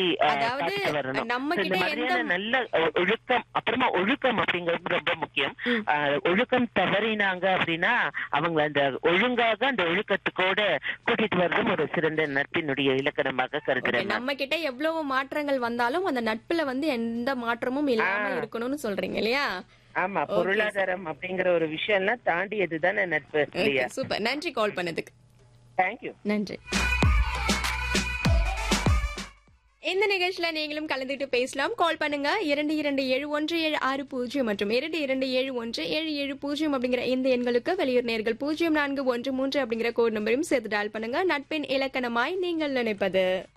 அஹ், அதாவது, காத்துட்டு வரணும் நம்ம So, இந்த கிட்ட மாதிரியான எந்த- நல்ல ஒ- ஒழுக்கம் அப்புறமா ஒழுக்கம் அப்படிங்கிறது ரொம்ப முக்கியம் ம். அஹ், ஒழுக்கம் தவறினாங்க அப்படின்னா அவங்க அந்த ஒழுங்காக அந்த ஒழுக்கத்துக்கோட கூட்டிட்டு வர்றதும் ஒரு சிறந்த நட்பினுடைய இலக்கணமாக Okay, கருதுறேன் நான். நம்ம கிட்ட எவ்வளவு மாற்றங்கள் வந்தாலும் அந்த நட்புல வந்து எந்த மாற்றமும் இல்லாம ஆ. இருக்கணும்னு சொல்றீங்க இல்லையா ஆமா Okay, பொருளாதாரம் அப்படிங்கிற ஒரு விஷயம் எல்லாம் தாண்டியது தானே நட்பு இல்லையா சூப்பர் நன்றி கால் பண்ணதுக்கு தேங்க்யூ நன்றி இந்த நிகழ்ச்சியில நீங்களும் கலந்துட்டு பேசலாம் கால் பண்ணுங்க இரண்டு இரண்டு ஏழு ஒன்று ஏழு ஆறு பூஜ்ஜியம் மற்றும் இரண்டு இரண்டு ஏழு ஒன்று ஏழு ஏழு பூஜ்ஜியம் அப்படிங்கிற இந்த எண்களுக்கு வெளியூர் நேர்கள் பூஜ்ஜியம் நான்கு ஒன்று மூன்று அப்படிங்கிற கோட் நம்பரையும் சேர்த்து டயல் பண்ணுங்க நட்பின் இலக்கணமாய் நீங்கள் நினைப்பது